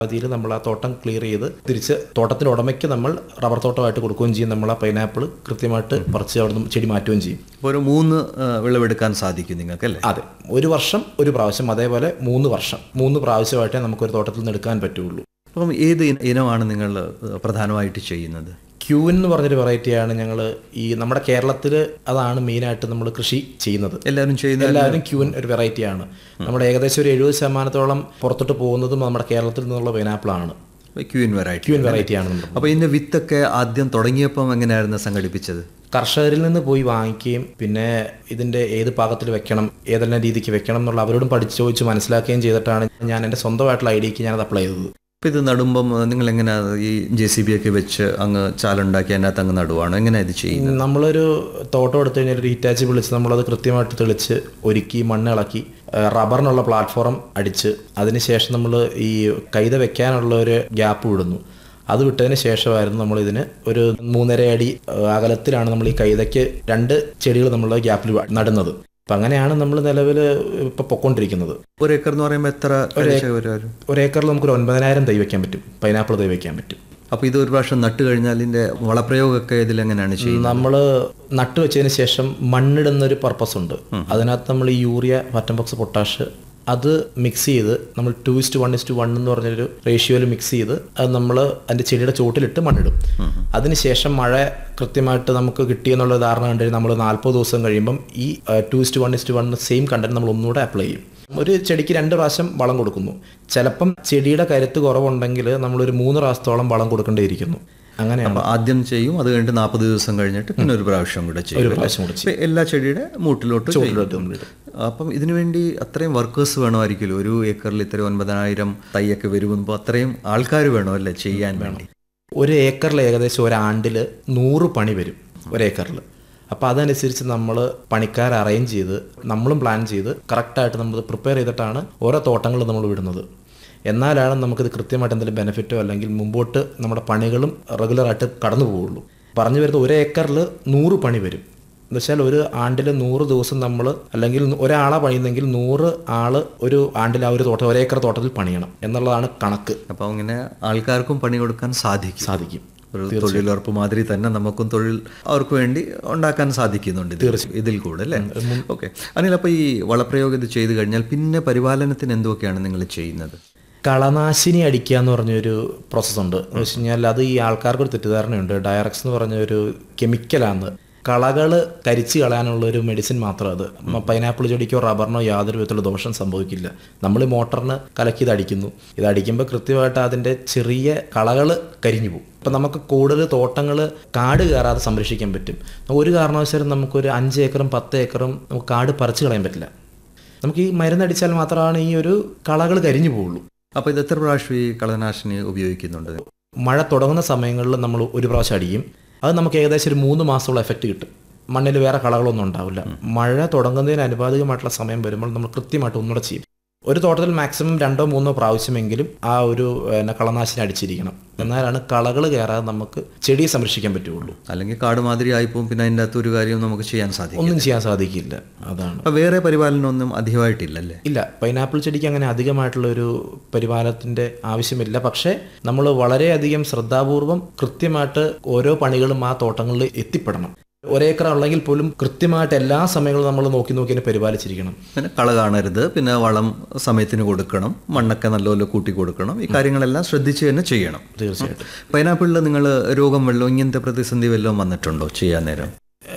അതിൽ നമ്മൾ ആ തോട്ടം ക്ലിയർ ചെയ്ത് തിരിച്ച് തോട്ടത്തിൻ്റെ ഉടമയ്ക്ക് നമ്മൾ റബ്ബർ തോട്ടമായിട്ട് കൊടുക്കുകയും ചെയ്യും നമ്മൾ ആ പൈനാപ്പിൾ കൃത്യമായിട്ട് പറിച്ച് അവിടെ നിന്ന് ചെടി മാറ്റുകയും ചെയ്യും അപ്പോൾ ഒരു മൂന്ന് ആ, വിളവെടുക്കാൻ സാധിക്കും നിങ്ങൾക്ക് അല്ലേ അതെ ഒരു വർഷം ഒരു പ്രാവശ്യം അതേപോലെ മൂന്ന് വർഷം മൂന്ന് പ്രാവശ്യമായിട്ടേ നമുക്കൊരു തോട്ടത്തിൽ നിന്ന് എടുക്കാൻ പറ്റുള്ളൂ അപ്പം ഏത് ഇന- ഇനമാണ് നിങ്ങൾ ആ, പ്രധാനമായിട്ട് ചെയ്യുന്നത് ക്യൂൻ എന്ന് പറഞ്ഞൊരു വെറൈറ്റിയാണ് ഞങ്ങൾ ഈ നമ്മുടെ കേരളത്തിൽ അതാണ് മെയിനായിട്ട് നമ്മൾ കൃഷി ചെയ്യുന്നത് എല്ലാവരും ചെയ്യുന്ന എല്ലാവരും ക്യൂൻ ഒരു വെറൈറ്റിയാണ് നമ്മുടെ ഏകദേശം ഒരു എഴുപത് ശതമാനത്തോളം പുറത്തോട്ട് പോകുന്നതും നമ്മുടെ കേരളത്തിൽ നിന്നുള്ള പൈനാപ്പിളാണ് ക്യൂൻ വെറൈറ്റി ക്യൂൻ വെറൈറ്റിയാണ് നമ്മൾ അപ്പോൾ ഇതിൻ്റെ വിത്തൊക്കെ ആദ്യം തുടങ്ങിയപ്പം എങ്ങനെയായിരുന്നു സംഘടിപ്പിച്ചത് കർഷകരിൽ നിന്ന് പോയി വാങ്ങിക്കുകയും പിന്നെ ഇതിന്റെ ഏത് പാകത്തിൽ വെക്കണം ഏതെല്ലാം രീതിക്ക് വെക്കണം എന്നുള്ള അവരോടും പഠിച്ച് ചോദിച്ച് മനസ്സിലാക്കുകയും ചെയ്തിട്ടാണ് ഞാൻ എൻ്റെ സ്വന്തമായിട്ടുള്ള ഐഡിയക്ക് ഞാനത് അപ്ലൈ ചെയ്തത് അപ്പോൾ ഇത് നടുമ്പം നിങ്ങൾ എങ്ങനെ ഈ ജെ സി ബി ഒക്കെ വെച്ച് അങ്ങ് ചാലുണ്ടാക്കി അതിനകത്ത് അങ്ങ് നടുവാണ് എങ്ങനെയാണ് ഇത് ചെയ്യുന്നത് നമ്മളൊരു തോട്ടം എടുത്തു കഴിഞ്ഞാൽ ഒരു ഹിറ്റാച്ചി വിളിച്ച് നമ്മളത് കൃത്യമായിട്ട് തെളിച്ച് ഒരുക്കി മണ്ണ് ഇളക്കി ആ, റബ്ബറിനുള്ള പ്ലാറ്റ്ഫോം അടിച്ച് അതിനുശേഷം നമ്മൾ ഈ കൈത വെക്കാനുള്ള ഒരു ഗ്യാപ്പ് വിടുന്നു അത് വിട്ടതിന് ശേഷമായിരുന്നു നമ്മൾ ഇതിന് ഒരു മൂന്നര അടി ആ, അകലത്തിലാണ് നമ്മൾ ഈ കൈതയ്ക്ക് രണ്ട് ചെടികൾ നമ്മൾ ഗ്യാപ്പിൽ നടുന്നത് അപ്പം അങ്ങനെയാണ് നമ്മൾ നിലവിൽ ഇപ്പോൾ പൊക്കോണ്ടിരിക്കുന്നത് ഒരു ഏക്കർ എന്ന് പറയുമ്പോൾ എത്ര കഴിച്ച ഒരു ഒരേക്കറിൽ നമുക്കൊരു ഒൻപതിനായിരം തൈ വെക്കാൻ പറ്റും പൈനാപ്പിൾ തൈ വെക്കാൻ പറ്റും അപ്പോൾ ഇത് ഒരു പ്രാവശ്യം നട്ട് കഴിഞ്ഞാൽ ഇതിൻ്റെ വളപ്രയോഗമൊക്കെ ഇതിലെങ്ങനെയാണ് ചെയ്യുന്നത് നമ്മൾ നട്ടു വെച്ചതിന് ശേഷം മണ്ണിടുന്ന ഒരു പർപ്പസ് ഉണ്ട് അതിനകത്ത് നമ്മൾ ഈ യൂറിയ വറ്റംബോക്സ് പൊട്ടാഷ് അത് മിക്സ് ചെയ്ത് നമ്മൾ two is to one is to one എന്ന് പറഞ്ഞൊരു റേഷ്യോയിൽ മിക്സ് ചെയ്ത് അത് നമ്മൾ അതിൻ്റെ ചെടിയുടെ ചോട്ടിലിട്ട് മണ്ണിടും അതിനുശേഷം മഴ കൃത്യമായിട്ട് നമുക്ക് കിട്ടിയെന്നുള്ള ധാരണ കണ്ടു നമ്മൾ നാൽപ്പത് ദിവസം കഴിയുമ്പം ഈ two is to one is to one same content നമ്മൾ ഒന്നുകൂടെ അപ്ലൈ ചെയ്യും ഒരു ചെടിക്ക് രണ്ട് പ്രാവശ്യം വളം കൊടുക്കുന്നു ചിലപ്പം ചെടിയുടെ കരുത്ത് കുറവുണ്ടെങ്കിൽ നമ്മളൊരു മൂന്ന് പ്രാവശ്യത്തോളം വളം കൊടുക്കേണ്ടിയിരിക്കുന്നു അങ്ങനെയാണ് അപ്പോൾ ആദ്യം ചെയ്യും അത് കഴിഞ്ഞിട്ട് നാൽപ്പത് ദിവസം കഴിഞ്ഞിട്ട് പിന്നെ ഒരു പ്രാവശ്യം കൂടെ ചെയ്യും ഒരു പ്രാവശ്യം കൂടെ അപ്പോൾ എല്ലാ ചെടിയുടെ മൂട്ടിലോട്ട് ചെയ്യും. ചോട്ടിലോട്ട് നമ്മളിടും അപ്പം ഇതിനു വേണ്ടി അത്രയും വർക്കേഴ്സ് വേണമായിരിക്കുമല്ലോ ഒരു ഏക്കറിൽ ഇത്ര ഒൻപതിനായിരം തൈയൊക്കെ വരുമ്പോൾ അത്രയും ആൾക്കാർ വേണോ അല്ലേ ചെയ്യാൻ വേണ്ടി ഒരു ഏക്കറിൽ ഏകദേശം ഒരാണ്ടിൽ നൂറ് പണി വരും ഒരേക്കറിൽ അപ്പോൾ അതനുസരിച്ച് നമ്മൾ പണിക്കാരെ അറേഞ്ച് ചെയ്ത് നമ്മളും പ്ലാൻ ചെയ്ത് കറക്റ്റായിട്ട് നമ്മൾ പ്രിപ്പയർ ചെയ്തിട്ടാണ് ഓരോ തോട്ടങ്ങൾ നമ്മൾ വിടുന്നത് എന്നാലാണ് നമുക്കിത് കൃത്യമായിട്ട് എന്തെങ്കിലും ബെനിഫിറ്റോ അല്ലെങ്കിൽ മുമ്പോട്ട് നമ്മുടെ പണികളും റെഗുലറായിട്ട് കടന്നു പോവുള്ളൂ പറഞ്ഞു വരുന്നത് ഒരു ഏക്കറിൽ നൂറ് പണി വരും എന്ന് വെച്ചാൽ ഒരു ആണ്ടിൽ നൂറ് ദിവസം നമ്മൾ അല്ലെങ്കിൽ ഒരാളെ പണിയുന്നെങ്കിൽ നൂറ് ആള് ഒരു ആണ്ടിൽ ആ ഒരു തോട്ടം ഒരേക്കർ തോട്ടത്തിൽ പണിയണം എന്നുള്ളതാണ് കണക്ക് അപ്പോൾ അങ്ങനെ ആൾക്കാർക്കും പണി കൊടുക്കാൻ സാധിക്കും സാധിക്കും ഒരു തൊഴിലുറപ്പ് മാതിരി തന്നെ നമുക്കും തൊഴിൽ അവർക്ക് വേണ്ടി ഉണ്ടാക്കാൻ സാധിക്കുന്നുണ്ട് ഇതിൽ. ഇതിൽ കൂടെ അല്ലേ ഓക്കെ അനിൽ അപ്പോൾ ഈ വളപ്രയോഗം ഇത് ചെയ്തു കഴിഞ്ഞാൽ പിന്നെ പരിപാലനത്തിന് എന്തൊക്കെയാണ് നിങ്ങൾ ചെയ്യുന്നത് കളനാശിനി അടിക്കുക എന്ന് പറഞ്ഞൊരു പ്രോസസ്സ് ഉണ്ട് എന്ന് വെച്ച് കഴിഞ്ഞാൽ അത് ഈ ആൾക്കാർക്ക് ഒരു തെറ്റിദ്ധാരണയുണ്ട് ഡയറക്സ് എന്ന് പറഞ്ഞ ഒരു കെമിക്കലാണ് കളകൾ കരിച്ച് കളയാനുള്ള ഒരു മെഡിസിൻ മാത്രം അത് പൈനാപ്പിൾ ചെടിക്കോ റബ്ബറിനോ യാതൊരു വിധത്തിലുള്ള ദോഷം സംഭവിക്കില്ല നമ്മൾ മോട്ടറിന് കലക്കി ഇത് അടിക്കുന്നു ഇത് അടിക്കുമ്പോൾ കൃത്യമായിട്ട് അതിൻ്റെ ചെറിയ കളകൾ കരിഞ്ഞു പോകും അപ്പം നമുക്ക് കൂടുതൽ തോട്ടങ്ങൾ കാട് കയറാതെ സംരക്ഷിക്കാൻ പറ്റും ഒരു കാരണവശാലും നമുക്കൊരു അഞ്ച് ഏക്കറും പത്ത് ഏക്കറും നമുക്ക് കാട് പറിച്ചു കളയാൻ പറ്റില്ല നമുക്ക് ഈ മരുന്നടിച്ചാൽ മാത്രമാണ് ഈ ഒരു കളകൾ കരിഞ്ഞു പോവുള്ളൂ അപ്പോൾ ഇത് എത്ര പ്രാവശ്യം ഈ കളനാശിനി ഉപയോഗിക്കുന്നുണ്ട് മഴ തുടങ്ങുന്ന സമയങ്ങളിൽ നമ്മൾ ഒരു പ്രാവശ്യം അടിക്കും അത് നമുക്ക് ഏകദേശം ഒരു മൂന്ന് മാസമുള്ള എഫക്റ്റ് കിട്ടും മണ്ണിൽ വേറെ കളകളൊന്നും ഉണ്ടാവില്ല മഴ തുടങ്ങുന്നതിന് അനുപാതികമായിട്ടുള്ള സമയം വരുമ്പോൾ നമ്മൾ കൃത്യമായിട്ട് ഒന്നുകൂടെ ചെയ്യും ഒരു തോട്ടത്തിൽ മാക്സിമം രണ്ടോ മൂന്നോ പ്രാവശ്യമെങ്കിലും ആ ഒരു പിന്നെ, കളനാശിനി അടിച്ചിരിക്കണം എന്നാലാണ് കളകൾ കയറാതെ നമുക്ക് ചെടിയെ സംരക്ഷിക്കാൻ പറ്റുള്ളൂ അല്ലെങ്കിൽ കാട് മാതിരി ആയിപ്പോവും പിന്നെ അതിൻ്റെ അകത്ത് ഒരു കാര്യവും നമുക്ക് ചെയ്യാൻ സാധിക്കും ഒന്നും ചെയ്യാൻ സാധിക്കില്ല അതാണ് അപ്പോൾ വേറെ പരിപാലനമൊന്നും അധികമായിട്ടില്ലല്ലേ ഇല്ല പൈനാപ്പിൾ ചെടിക്ക് അങ്ങനെ അധികമായിട്ടുള്ള ഒരു പരിപാലനത്തിന്റെ ആവശ്യമില്ല പക്ഷേ നമ്മൾ വളരെയധികം ശ്രദ്ധാപൂർവം കൃത്യമായിട്ട് ഓരോ പണികളും ആ തോട്ടങ്ങളിൽ എത്തിപ്പെടണം ഒരേക്കർ ഉള്ളെങ്കിൽ പോലും കൃത്യമായിട്ട് എല്ലാ സമയങ്ങളും നമ്മൾ നോക്കി നോക്കി അതിനെ പരിപാലിച്ചിരിക്കണം പിന്നെ കള കാണരുത് പിന്നെ വളം സമയത്തിന് കൊടുക്കണം മണ്ണൊക്കെ നല്ലപോലെ കൂട്ടി കൊടുക്കണം ഈ കാര്യങ്ങളെല്ലാം ശ്രദ്ധിച്ച് തന്നെ ചെയ്യണം തീർച്ചയായിട്ടും പൈനാപ്പിളിൽ നിങ്ങൾ രോഗം വെള്ളം ഇങ്ങനത്തെ പ്രതിസന്ധി വല്ലതും വന്നിട്ടുണ്ടോ ചെയ്യാൻ നേരം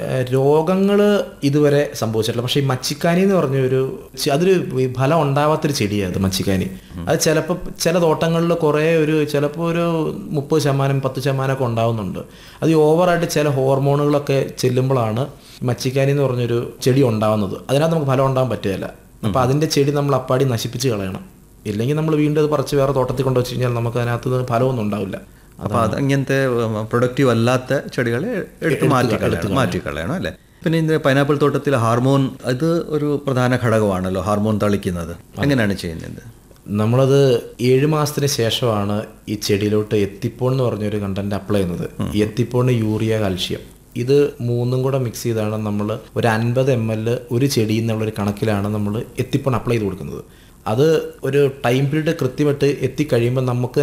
രോഗങ്ങൾ ഇതുവരെ സംഭവിച്ചിട്ടില്ല പക്ഷേ ഈ മച്ചിക്കാനി എന്ന് പറഞ്ഞ ഒരു ചെ- അതൊരു ഈ ഫലം ഉണ്ടാവാത്തൊരു ചെടിയാണ് അത് മച്ചിക്കാനി അത് ചിലപ്പോൾ ചില തോട്ടങ്ങളിൽ കുറേ ഒരു ചിലപ്പോൾ ഒരു മുപ്പത് ശതമാനം പത്ത് ശതമാനമൊക്കെ ഉണ്ടാവുന്നുണ്ട് അത് ഈ ഓവറായിട്ട് ചില ഹോർമോണുകളൊക്കെ ചെല്ലുമ്പോഴാണ് മച്ചിക്കാനി എന്ന് പറഞ്ഞൊരു ചെടി ഉണ്ടാവുന്നത് അതിനകത്ത് നമുക്ക് ഫലം ഉണ്ടാകാൻ പറ്റുകയില്ല അപ്പോൾ അതിൻ്റെ ചെടി നമ്മൾ അപ്പാടി നശിപ്പിച്ച് കളയണം ഇല്ലെങ്കിൽ നമ്മൾ വീണ്ടും അത് പറിച്ച് വേറെ തോട്ടത്തിൽ കൊണ്ടുവച്ച് കഴിഞ്ഞാൽ നമുക്ക് അതിനകത്ത് ഫലമൊന്നും ഉണ്ടാവില്ല അപ്പോൾ അത് ഇങ്ങനത്തെ പ്രൊഡക്റ്റീവ് അല്ലാത്ത ചെടികളെ എടുത്ത് മാറ്റി കളയണം മാറ്റി കളയണം അല്ലേ പിന്നെ ഇതിന്റെ പൈനാപ്പിൾ തോട്ടത്തിൽ ഹാർമോൺ ഇത് ഒരു പ്രധാന ഘടകമാണല്ലോ ഹാർമോൺ തളിക്കുന്നത് എങ്ങനെയാണ് ചെയ്യുന്നത് നമ്മളത് ഏഴ് മാസത്തിന് ശേഷമാണ് ഈ ചെടിയിലോട്ട് എത്തിപ്പോൺ എന്ന് പറഞ്ഞൊരു കണ്ടന്റ് അപ്ലൈ ചെയ്യുന്നത് ഈ എത്തിപ്പോണിന് യൂറിയ കാൽഷ്യം ഇത് മൂന്നും കൂടെ മിക്സ് ചെയ്താണ് നമ്മൾ ഒരു അൻപത് എം എൽ ഒരു ചെടിയിൽ നിന്നുള്ളൊരു കണക്കിലാണ് നമ്മൾ എത്തിപ്പോൺ അപ്ലൈ ചെയ്ത് കൊടുക്കുന്നത് അത് ഒരു ടൈം പീരീഡ് കൃത്യമായിട്ട് എത്തിക്കഴിയുമ്പോൾ നമുക്ക്